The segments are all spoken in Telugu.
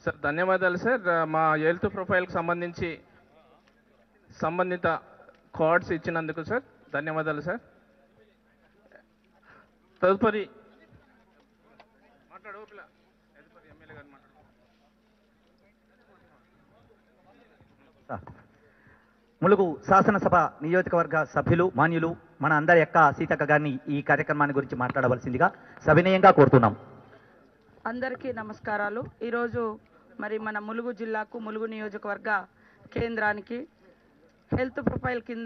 సార్ ధన్యవాదాలు సార్ మా హెల్త్ ప్రొఫైల్కి సంబంధించి సంబంధిత కార్డ్స్ ఇచ్చినందుకు సార్ ధన్యవాదాలు సార్ తదుపరి మాట్లాడు పిల్ల. తదుపరి ఎమ్మెల్యే గారు మాట్లాడు. ములుగు శాసనసభ నియోజకవర్గ సభ్యులు మాన్యులు మన అందరి యొక్క సీతక్క గారిని ఈ కార్యక్రమాన్ని గురించి మాట్లాడవలసిందిగా సవినయంగా కోరుతున్నాం అందరికీ నమస్కారాలు ఈరోజు మరి మన ములుగు జిల్లాకు ములుగు నియోజకవర్గ కేంద్రానికి హెల్త్ ప్రొఫైల్ కింద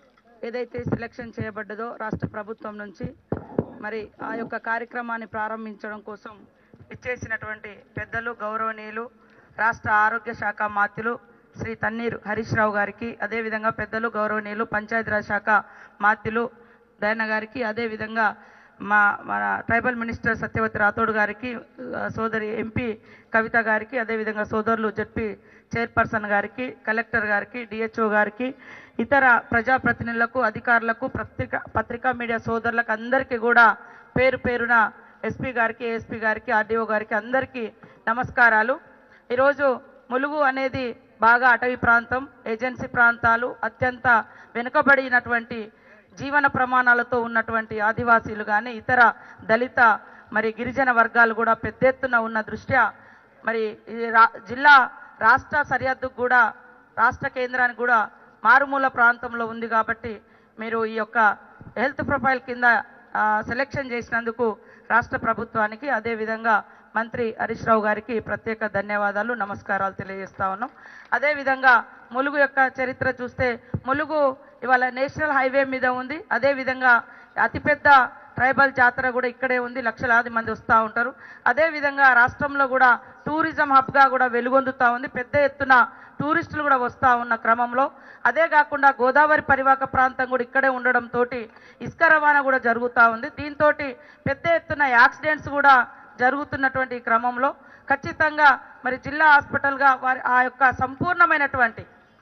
ఏదైతే సెలెక్షన్ చేయబడ్డదో రాష్ట్ర ప్రభుత్వం నుంచి మరి ఆ యొక్క కార్యక్రమాన్ని ప్రారంభించడం కోసం ఇచ్చేసినటువంటి పెద్దలు గౌరవనీయులు రాష్ట్ర ఆరోగ్య శాఖ మాత్యులు శ్రీ తన్నీరు హరీష్ రావు గారికి అదేవిధంగా పెద్దలు గౌరవనీయులు పంచాయతీరాజ్ శాఖ మాత్యులు దయన గారికి అదేవిధంగా మా మన ట్రైబల్ మినిస్టర్ సత్యవతి రాథోడ్ గారికి ఆ, సోదరి ఎంపీ కవిత గారికి అదేవిధంగా సోదరులు జడ్పీ చైర్పర్సన్ గారికి కలెక్టర్ గారికి డిహెచ్ఓ గారికి ఇతర ప్రజాప్రతినిధులకు అధికారులకు పత్రిక పత్రికా మీడియా సోదరులకు అందరికీ కూడా పేరు పేరున ఎస్పీ గారికి ఏఎస్పీ గారికి ఆర్డీఓ గారికి అందరికీ నమస్కారాలు ఈరోజు ములుగు అనేది బాగా అటవీ ప్రాంతం ఏజెన్సీ ప్రాంతాలు అత్యంత వెనుకబడినటువంటి జీవన ప్రమాణాలతో ఉన్నటువంటి ఆదివాసీలు కానీ ఇతర దళిత మరి గిరిజన వర్గాలు కూడా పెద్ద ఎత్తున ఉన్న దృష్ట్యా మరి ఈ రా- జిల్లా రాష్ట్ర సరిహద్దుకు కూడా రాష్ట్ర కేంద్రానికి కూడా మారుమూల ప్రాంతంలో ఉంది కాబట్టి మీరు ఈ యొక్క హెల్త్ ప్రొఫైల్ కింద ఆ, సెలెక్షన్ చేసినందుకు రాష్ట్ర ప్రభుత్వానికి అదేవిధంగా మంత్రి హరీష్ రావు గారికి ప్రత్యేక ధన్యవాదాలు నమస్కారాలు తెలియజేస్తా ఉన్నాం అదేవిధంగా ములుగు యొక్క చరిత్ర చూస్తే ములుగు ఇవాళ నేషనల్ హైవే మీద ఉంది అదేవిధంగా అతిపెద్ద ట్రైబల్ జాతర కూడా ఇక్కడే ఉంది లక్షలాది మంది వస్తూ ఉంటారు అదేవిధంగా రాష్ట్రంలో కూడా టూరిజం హబ్గా కూడా వెలుగొందుతూ ఉంది పెద్ద ఎత్తున టూరిస్టులు కూడా వస్తూ ఉన్న క్రమంలో అదే కాకుండా గోదావరి పరివాహక ప్రాంతం కూడా ఇక్కడే ఉండడంతో ఇసుక రవాణా కూడా జరుగుతూ ఉంది దీంతో పెద్ద ఎత్తున యాక్సిడెంట్స్ కూడా జరుగుతున్నటువంటి ఈ క్రమంలో ఖచ్చితంగా మరి జిల్లా హాస్పిటల్గా వారి ఆ యొక్క సంపూర్ణమైనటువంటి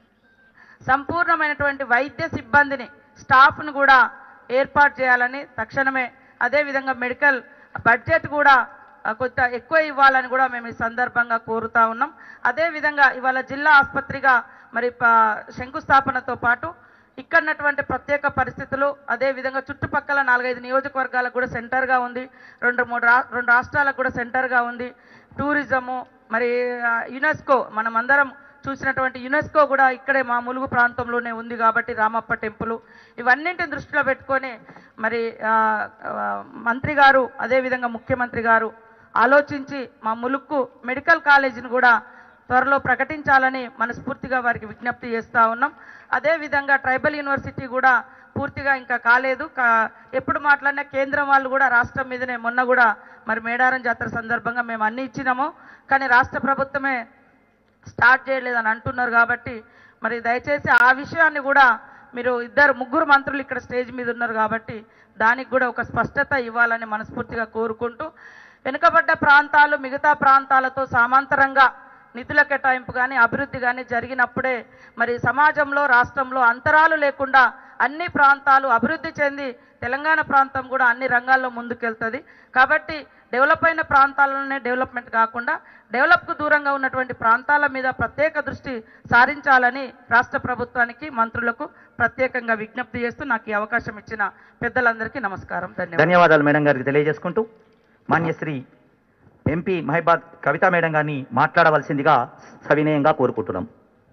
సంపూర్ణమైనటువంటి వైద్య సిబ్బందిని స్టాఫ్ను కూడా ఏర్పాటు చేయాలని తక్షణమే అదేవిధంగా మెడికల్ బడ్జెట్ కూడా ఆ, కొంత ఎక్కువ ఇవ్వాలని కూడా మేము ఈ సందర్భంగా కోరుతా ఉన్నాం అదేవిధంగా ఇవాళ జిల్లా ఆసుపత్రిగా మరి ప- శంకుస్థాపనతో పాటు ఇక్కడన్నటువంటి ప్రత్యేక పరిస్థితులు అదేవిధంగా చుట్టుపక్కల నాలుగైదు నియోజకవర్గాలకు కూడా సెంటర్గా ఉంది రెండు మూడు రా రెండు రాష్ట్రాలకు కూడా సెంటర్గా ఉంది టూరిజము మరి ఆ, యునెస్కో మనం అందరం చూసినటువంటి యునెస్కో కూడా ఇక్కడే మా ములుగు ప్రాంతంలోనే ఉంది కాబట్టి రామప్ప టెంపుల్ ఇవన్నింటిని దృష్టిలో పెట్టుకొని మరి ఆ, ఆ, మంత్రి గారు అదేవిధంగా ముఖ్యమంత్రి గారు ఆలోచించి మా ములుక్కు మెడికల్ కాలేజీని కూడా త్వరలో ప్రకటించాలని మనస్ఫూర్తిగా వారికి విజ్ఞప్తి చేస్తూ ఉన్నాం అదేవిధంగా ట్రైబల్ యూనివర్సిటీ కూడా పూర్తిగా ఇంకా కాలేదు కా- ఎప్పుడు మాట్లాడినా కేంద్రం వాళ్ళు కూడా రాష్ట్రం మీదనే మొన్న కూడా మరి మేడారం జాతర సందర్భంగా మేము అన్ని ఇచ్చినాము కానీ రాష్ట్ర ప్రభుత్వమే స్టార్ట్ చేయలేదని అంటున్నారు కాబట్టి మరి దయచేసి ఆ విషయాన్ని కూడా మీరు ఇద్దరు ముగ్గురు మంత్రులు ఇక్కడ స్టేజ్ మీద ఉన్నారు కాబట్టి దానికి కూడా ఒక స్పష్టత ఇవ్వాలని మనస్ఫూర్తిగా కోరుకుంటూ వెనుకబడ్డ ప్రాంతాలు మిగతా ప్రాంతాలతో సమాంతరంగా నిధుల కేటాయింపు కానీ అభివృద్ధి కానీ జరిగినప్పుడే మరి సమాజంలో రాష్ట్రంలో అంతరాలు లేకుండా అన్ని ప్రాంతాలు అభివృద్ధి చెంది తెలంగాణ ప్రాంతం కూడా అన్ని రంగాల్లో ముందుకెళ్తుంది కాబట్టి డెవలప్ అయిన ప్రాంతాలలోనే డెవలప్మెంట్ కాకుండా డెవలప్కు దూరంగా ఉన్నటువంటి ప్రాంతాల మీద ప్రత్యేక దృష్టి సారించాలని రాష్ట్ర ప్రభుత్వానికి మంత్రులకు ప్రత్యేకంగా విజ్ఞప్తి చేస్తూ నాకు ఈ అవకాశం ఇచ్చిన పెద్దలందరికీ నమస్కారం ధన్యవాదాలు ధన్యవాదాలు మేడం గారికి తెలియజేసుకుంటూ మాన్యశ్రీ ఎంపీ మహిబాద్ కవితా మేడం గారిని మాట్లాడవలసిందిగా సవినయంగా కోరుకుంటున్నాం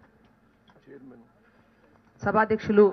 సభాధ్యక్షులు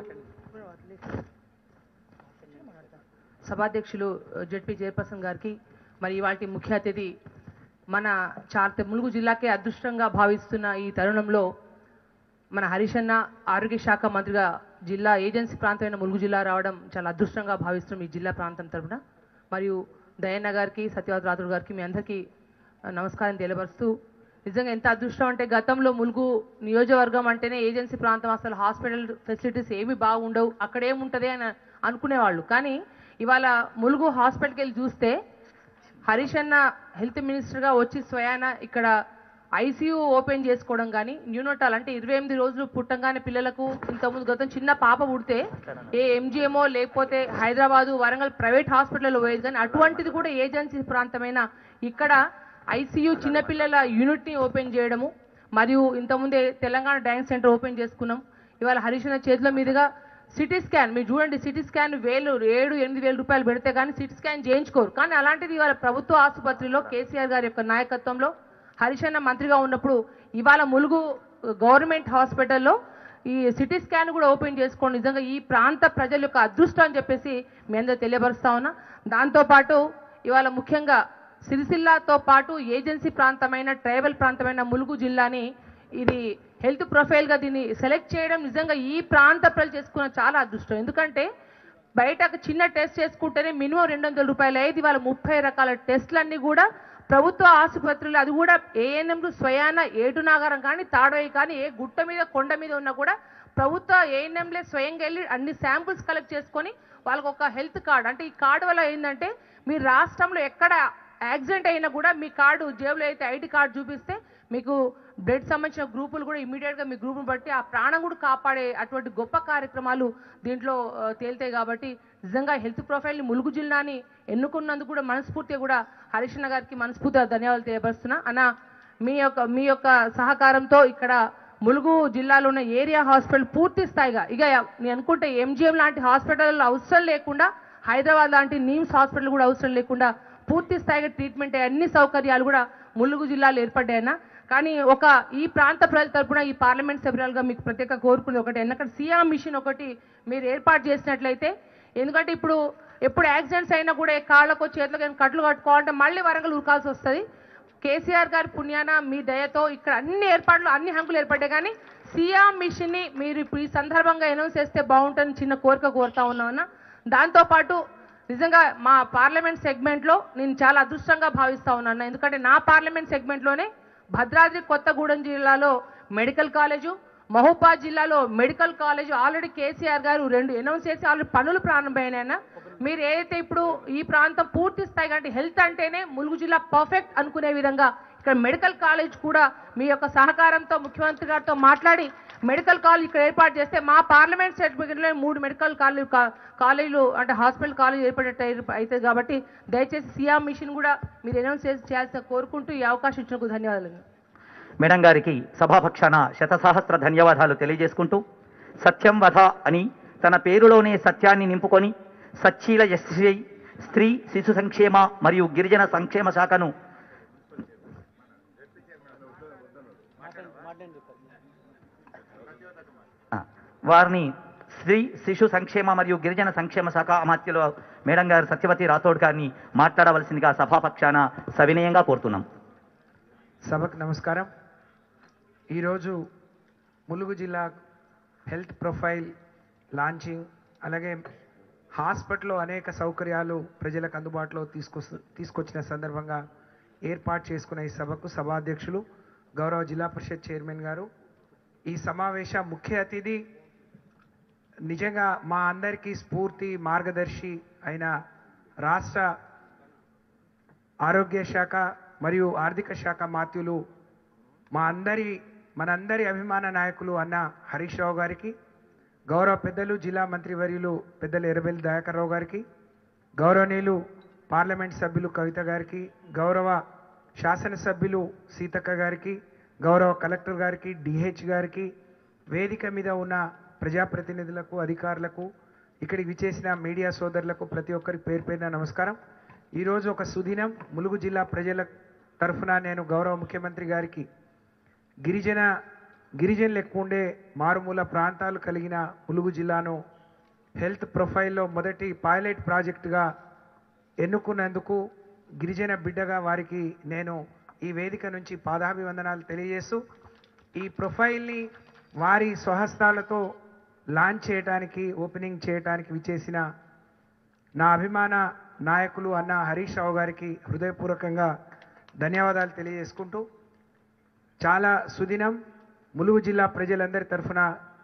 సభాధ్యక్షులు జడ్పీ చైర్పర్సన్ గారికి మరి ఇవాటి ముఖ్య అతిథి మన చార్త ములుగు జిల్లాకే అదృష్టంగా భావిస్తున్న ఈ తరుణంలో మన హరీష్ అన్న ఆరోగ్య శాఖ మంత్రిగా జిల్లా ఏజెన్సీ ప్రాంతమైన ములుగు జిల్లా రావడం చాలా అదృష్టంగా భావిస్తున్నాం ఈ జిల్లా ప్రాంతం తరపున మరియు దయన్న గారికి సత్యవతి రాథోడ్ గారికి మీ అందరికీ ఆ, నమస్కారం తెలియపరుస్తూ నిజంగా ఎంత అదృష్టం అంటే గతంలో ములుగు నియోజకవర్గం అంటేనే ఏజెన్సీ ప్రాంతం అసలు హాస్పిటల్ ఫెసిలిటీస్ ఏమి బాగుండవు అక్కడ ఏముంటుంది అని అనుకునేవాళ్ళు కానీ ఇవాళ ములుగు హాస్పిటల్కి వెళ్ళి చూస్తే హరీష్ అన్న హెల్త్ మినిస్టర్గా వచ్చి స్వయాన ఇక్కడ ఐసీయూ ఓపెన్ చేసుకోవడం కానీ న్యూనోటాల్ అంటే ఇరవై ఎనిమిది రోజులు పుట్టంగానే పిల్లలకు ఇంతకుముందు గతం చిన్న పాప పుడితే ఏ ఎంజిఎమో లేకపోతే హైదరాబాదు వరంగల్ ప్రైవేట్ హాస్పిటల్లో పోయేది కానీ అటువంటిది కూడా ఏజెన్సీ ప్రాంతమైన ఇక్కడ ఐసీయూ చిన్నపిల్లల యూనిట్ని ఓపెన్ చేయడము మరియు ఇంతకుముందే తెలంగాణ డ్యాన్స్ సెంటర్ ఓపెన్ చేసుకున్నాం ఇవాళ హరీష్ అన్న చేతుల మీదుగా సిటీ స్కాన్ మీరు చూడండి సిటీ స్కాన్ వేలు ఏడు ఎనిమిది వేల రూపాయలు పెడితే కానీ సిటీ స్కాన్ చేయించుకోరు కానీ అలాంటిది ఇవాళ ప్రభుత్వ ఆసుపత్రిలో కేసీఆర్ గారి యొక్క నాయకత్వంలో హరీష్ అన్న మంత్రిగా ఉన్నప్పుడు ఇవాళ ములుగు గవర్నమెంట్ హాస్పిటల్లో ఈ సిటీ స్కాన్ కూడా ఓపెన్ చేసుకోండి నిజంగా ఈ ప్రాంత ప్రజల యొక్క అదృష్టం అని చెప్పేసి మీ అందరూ తెలియపరుస్తా ఉన్నా దాంతోపాటు ఇవాళ ముఖ్యంగా సిరిసిల్లాతో పాటు ఏజెన్సీ ప్రాంతమైన ట్రైబల్ ప్రాంతమైన ములుగు జిల్లాని ఇది హెల్త్ ప్రొఫైల్గా దీన్ని సెలెక్ట్ చేయడం నిజంగా ఈ ప్రాంత ప్రజలు చేసుకున్న చాలా అదృష్టం ఎందుకంటే బయట ఒక చిన్న టెస్ట్ చేసుకుంటేనే మినిమం రెండు వందల రూపాయలు అయ్యేది వాళ్ళ ముప్పై రకాల టెస్టులన్నీ కూడా ప్రభుత్వ ఆసుపత్రులు అది కూడా ఏఎన్ఎంలు స్వయాన ఏటు నాగారం కానీ తాడవై కానీ ఏ గుట్ట మీద కొండ మీద ఉన్నా కూడా ప్రభుత్వ ఏఎన్ఎంలే స్వయంగా వెళ్ళి అన్ని శాంపుల్స్ కలెక్ట్ చేసుకొని వాళ్ళకి ఒక హెల్త్ కార్డ్ అంటే ఈ కార్డు వల్ల ఏంటంటే మీ రాష్ట్రంలో ఎక్కడ యాక్సిడెంట్ అయినా కూడా మీ కార్డు జేబులో అయితే ఐడి కార్డు చూపిస్తే మీకు బ్లడ్ సంబంధించిన గ్రూపులు కూడా ఇమీడియట్గా మీ గ్రూపును బట్టి ఆ ప్రాణం కూడా కాపాడే అటువంటి గొప్ప కార్యక్రమాలు దీంట్లో ఆ, తేలుతాయి కాబట్టి నిజంగా హెల్త్ ప్రొఫైల్ని ములుగు జిల్లాని ఎన్నుకున్నందుకు కూడా మనస్ఫూర్తిగా కూడా హరీష్ గారికి మనస్ఫూర్తిగా ధన్యవాదాలు తెలియపరుస్తున్నా అన్న మీ యొక్క మీ యొక్క సహకారంతో ఇక్కడ ములుగు జిల్లాలో ఉన్న ఏరియా హాస్పిటల్ పూర్తి స్థాయిగా ఇక నేను అనుకుంటే ఎంజిఎం లాంటి హాస్పిటల్ అవసరం లేకుండా హైదరాబాద్ లాంటి నీమ్స్ హాస్పిటల్ కూడా అవసరం లేకుండా పూర్తి స్థాయిగా ట్రీట్మెంట్ అయ్యే అన్ని సౌకర్యాలు కూడా ములుగు జిల్లాలో ఏర్పడ్డాయన్న కానీ ఒక ఈ ప్రాంత ప్రజల తరపున ఈ పార్లమెంట్ సభ్యులుగా మీకు ప్రత్యేక కోరుకునేది ఒకటి ఎందుకంటే సియా మిషన్ ఒకటి మీరు ఏర్పాటు చేసినట్లయితే ఎందుకంటే ఇప్పుడు ఎప్పుడు యాక్సిడెంట్స్ అయినా కూడా ఏ కాళ్ళకో చేతులకు ఏమైనా కట్లు కట్టుకోవాలంటే మళ్ళీ వరంగల్ ఉరకాల్సి వస్తుంది కేసీఆర్ గారి పుణ్యాన మీ దయతో ఇక్కడ అన్ని ఏర్పాట్లు అన్ని హంకులు ఏర్పడ్డాయి కానీ సియా మిషన్ ని మీరు ఇప్పుడు ఈ సందర్భంగా అనౌన్స్ చేస్తే బాగుంటుందని చిన్న కోరిక కోరుతా ఉన్నామన్న దాంతోపాటు నిజంగా మా పార్లమెంట్ సెగ్మెంట్లో నేను చాలా అదృష్టంగా భావిస్తా ఉన్నాను ఎందుకంటే నా పార్లమెంట్ సెగ్మెంట్లోనే భద్రాద్రి కొత్తగూడెం జిల్లాలో మెడికల్ కాలేజు మహోబాద్ జిల్లాలో మెడికల్ కాలేజ్ ఆల్రెడీ కేసీఆర్ గారు రెండు అనౌన్స్ చేసి ఆల్రెడీ పనులు ప్రారంభమైనాయన్న మీరు ఏదైతే ఇప్పుడు ఈ ప్రాంతం పూర్తి స్థాయిగా అంటే హెల్త్ అంటేనే ములుగు జిల్లా పర్ఫెక్ట్ అనుకునే విధంగా ఇక్కడ మెడికల్ కాలేజ్ కూడా మీ యొక్క సహకారంతో ముఖ్యమంత్రి గారితో మాట్లాడి మెడికల్ కాలేజ్ ఇక్కడ ఏర్పాటు చేస్తే మా పార్లమెంట్ సర్టిఫికెట్లో మూడు మెడికల్ కాలేజ్ కాలేజీలు అంటే హాస్పిటల్ కాలేజ్ ఏర్పడేట అవుతుంది కాబట్టి దయచేసి సియా మిషన్ కూడా మీరు అనౌన్స్ చేసి చేయాల్సిన కోరుకుంటూ ఈ అవకాశం ఇచ్చినందుకు ధన్యవాదాలు మేడం గారికి సభాపక్షాన శతసహస్ర ధన్యవాదాలు తెలియజేసుకుంటూ సత్యం వధ అని తన పేరులోనే సత్యాన్ని నింపుకొని సచ్చీల ఎస్సీ స్త్రీ శిశు సంక్షేమ మరియు గిరిజన సంక్షేమ శాఖను ఆ, వారిని స్త్రీ శిశు సంక్షేమ మరియు గిరిజన సంక్షేమ శాఖ అమాత్యులు మేడం గారు సత్యవతి రాథోడ్ గారిని మాట్లాడవలసిందిగా సభాపక్షాన సవినయంగా కోరుతున్నాం సభకు నమస్కారం ఈరోజు ములుగు జిల్లా హెల్త్ ప్రొఫైల్ లాంచింగ్ అలాగే హాస్పిటల్లో అనేక సౌకర్యాలు ప్రజలకు అందుబాటులో తీసుకొ తీసుకొచ్చిన సందర్భంగా ఏర్పాటు చేసుకున్న ఈ సభకు సభాధ్యక్షులు గౌరవ జిల్లా పరిషత్ చైర్మన్ గారు ఈ సమావేశ ముఖ్య అతిథి నిజంగా మా అందరికీ స్ఫూర్తి మార్గదర్శి అయిన రాష్ట్ర ఆరోగ్య శాఖ మరియు ఆర్థిక శాఖ మాత్యులు మా అందరి మనందరి అభిమాన నాయకులు అన్న హరీష్ రావు గారికి గౌరవ పెద్దలు జిల్లా మంత్రివర్యులు పెద్దలు ఎర్రబెల్లి దయాకర్ రావు గారికి గౌరవనీయులు పార్లమెంట్ సభ్యులు కవిత గారికి గౌరవ శాసనసభ్యులు సీతక్క గారికి గౌరవ కలెక్టర్ గారికి డిహెచ్ గారికి వేదిక మీద ఉన్న ప్రజాప్రతినిధులకు అధికారులకు ఇక్కడికి విచ్చేసిన మీడియా సోదరులకు ప్రతి ఒక్కరికి పేరు పేరున నమస్కారం ఈరోజు ఒక సుదినం ములుగు జిల్లా ప్రజల తరఫున నేను గౌరవ ముఖ్యమంత్రి గారికి గిరిజన గిరిజనులు ఎక్కువ ఉండే మారుమూల ప్రాంతాలు కలిగిన ములుగు జిల్లాను హెల్త్ ప్రొఫైల్లో మొదటి పైలట్ ప్రాజెక్టుగా ఎన్నుకున్నందుకు గిరిజన బిడ్డగా వారికి నేను ఈ వేదిక నుంచి పాదాభివందనాలు తెలియజేస్తూ ఈ ప్రొఫైల్ని వారి స్వహస్తాలతో లాంచ్ చేయడానికి ఓపెనింగ్ చేయడానికి విచ్చేసిన నా అభిమాన నాయకులు అన్న హరీష్ రావు గారికి హృదయపూర్వకంగా ధన్యవాదాలు తెలియజేసుకుంటూ చాలా సుదినం ములుగు జిల్లా ప్రజలందరి తరఫున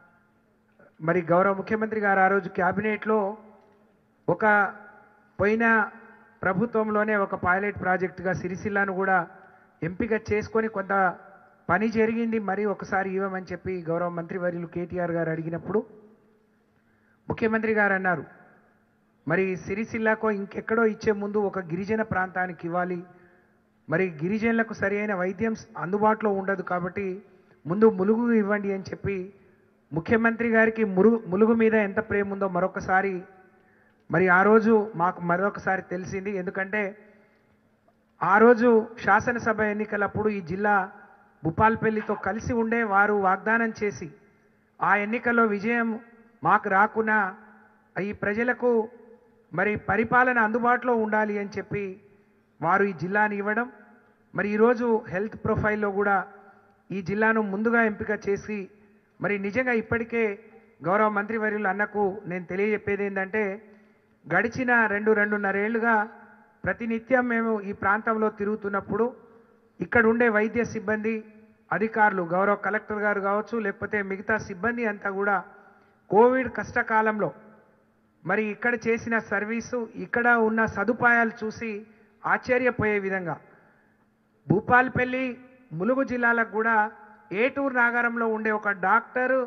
మరి గౌరవ ముఖ్యమంత్రి గారు ఆ రోజు క్యాబినెట్లో ఒక పోయిన ప్రభుత్వంలోనే ఒక పైలట్ ప్రాజెక్టుగా సిరిసిల్లాను కూడా ఎంపిక చేసుకొని కొంత పని జరిగింది మరి ఒకసారి ఇవ్వమని చెప్పి గౌరవ మంత్రివర్యులు కేటీఆర్ గారు అడిగినప్పుడు ముఖ్యమంత్రి గారు అన్నారు మరి సిరిసిల్లాకో ఇంకెక్కడో ఇచ్చే ముందు ఒక గిరిజన ప్రాంతానికి ఇవ్వాలి మరి గిరిజనులకు సరి అయిన వైద్యం అందుబాటులో ఉండదు కాబట్టి ముందు ములుగు ఇవ్వండి అని చెప్పి ముఖ్యమంత్రి గారికి మురుగు ములుగు మీద ఎంత ప్రేమ ఉందో మరొకసారి మరి ఆ రోజు మాకు మరొకసారి తెలిసింది ఎందుకంటే ఆ రోజు శాసనసభ ఎన్నికలప్పుడు ఈ జిల్లా భూపాల్పల్లితో కలిసి ఉండే వారు వాగ్దానం చేసి ఆ ఎన్నికల్లో విజయం మాకు రాకున్నా ఈ ప్రజలకు మరి పరిపాలన అందుబాటులో ఉండాలి అని చెప్పి వారు ఈ జిల్లాని ఇవ్వడం మరి ఈరోజు హెల్త్ ప్రొఫైల్లో కూడా ఈ జిల్లాను ముందుగా ఎంపిక చేసి మరి నిజంగా ఇప్పటికే గౌరవ మంత్రివర్యులు అన్నకు నేను తెలియజెప్పేది ఏంటంటే గడిచిన రెండు రెండున్నరేళ్లుగా ప్రతినిత్యం మేము ఈ ప్రాంతంలో తిరుగుతున్నప్పుడు ఇక్కడ ఉండే వైద్య సిబ్బంది అధికారులు గౌరవ కలెక్టర్ గారు కావచ్చు లేకపోతే మిగతా సిబ్బంది అంతా కూడా కోవిడ్ కష్టకాలంలో మరి ఇక్కడ చేసిన సర్వీసు ఇక్కడ ఉన్న సదుపాయాలు చూసి ఆశ్చర్యపోయే విధంగా భూపాల్పల్లి ములుగు జిల్లాలకు కూడా ఏటూరు నాగారంలో ఉండే ఒక డాక్టర్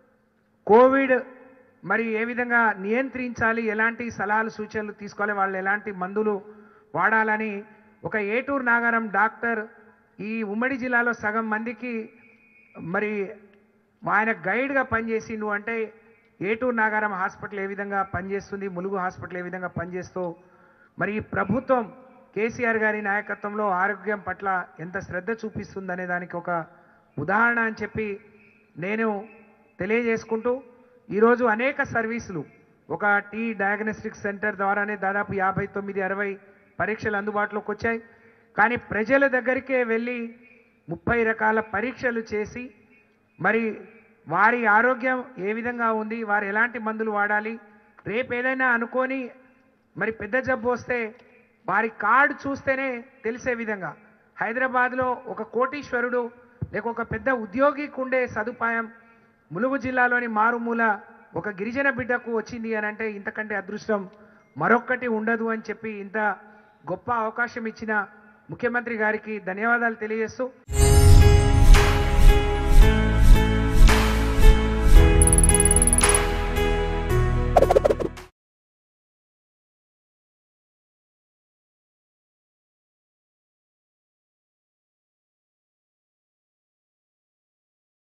కోవిడ్ మరి ఏ విధంగా నియంత్రించాలి ఎలాంటి సలహాలు సూచనలు తీసుకోవాలి వాళ్ళు ఎలాంటి మందులు వాడాలని ఒక ఏటూరు నాగారం డాక్టర్ ఈ ఉమ్మడి జిల్లాలో సగం మందికి మరి ఆయన గైడ్గా పనిచేసి నువ్వు అంటే ఏటూరు నాగారం హాస్పిటల్ ఏ విధంగా పనిచేస్తుంది ములుగు హాస్పిటల్ ఏ విధంగా పనిచేస్తూ మరి ఈ ప్రభుత్వం కేసీఆర్ గారి నాయకత్వంలో ఆరోగ్యం పట్ల ఎంత శ్రద్ధ చూపిస్తుందనే దానికి ఒక ఉదాహరణ అని చెప్పి నేను తెలియజేసుకుంటూ ఈరోజు అనేక సర్వీసులు ఒక టీ డయాగ్నోస్టిక్ సెంటర్ ద్వారానే దాదాపు యాభై తొమ్మిది అరవై పరీక్షలు అందుబాటులోకి వచ్చాయి కానీ ప్రజల దగ్గరికే వెళ్ళి ముప్పై రకాల పరీక్షలు చేసి మరి వారి ఆరోగ్యం ఏ విధంగా ఉంది వారు ఎలాంటి మందులు వాడాలి రేపు ఏదైనా అనుకొని మరి పెద్ద జబ్బు వస్తే వారి కార్డు చూస్తేనే తెలిసే విధంగా హైదరాబాద్లో ఒక కోటీశ్వరుడు లేక ఒక పెద్ద ఉద్యోగికి ఉండే సదుపాయం ములుగు జిల్లాలోని మారుమూల ఒక గిరిజన బిడ్డకు వచ్చింది అని అంటే ఇంతకంటే అదృష్టం మరొక్కటి ఉండదు అని చెప్పి ఇంత గొప్ప అవకాశం ఇచ్చిన ముఖ్యమంత్రి గారికి ధన్యవాదాలు తెలియజేస్తూ